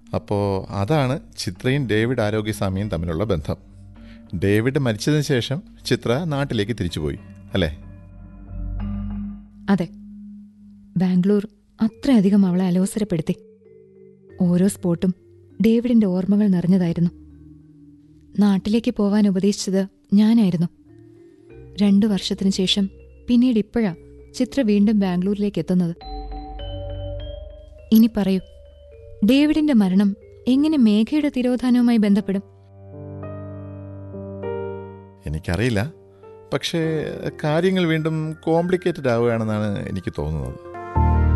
അപ്പോൾ അതാണ് ചിത്രയും ഡേവിഡ് ആരോഗ്യസ്വാമിയും തമ്മിലുള്ള ബന്ധം ഡേവിഡ് മരിച്ചതിന് ശേഷം ചിത്ര നാട്ടിലേക്ക് തിരിച്ചുപോയി അല്ലേ അതെ ബാംഗ്ലൂർ അത്രയധികം അവളെ അലോസരപ്പെടുത്തി ഓരോ സ്പോട്ടും ഡേവിഡിന്റെ ഓർമ്മകൾ നിറഞ്ഞതായിരുന്നു നാട്ടിലേക്ക് പോവാൻ ഉപദേശിച്ചത് ഞാനായിരുന്നു രണ്ടു വർഷത്തിനു ശേഷം പിന്നീട് ഇപ്പോഴാ ചിത്ര വീണ്ടും ബാംഗ്ലൂരിലേക്ക് എത്തുന്നത് ഇനി പറയൂ ഡേവിഡിന്റെ മരണം എങ്ങനെ മേഘയുടെ തിരോധാനവുമായി ബന്ധപ്പെടും എനിക്കറിയില്ല പക്ഷേ കാര്യങ്ങൾ വീണ്ടും കോംപ്ലിക്കേറ്റഡ് ആവുകയാണെന്നാണ് എനിക്ക് തോന്നുന്നത്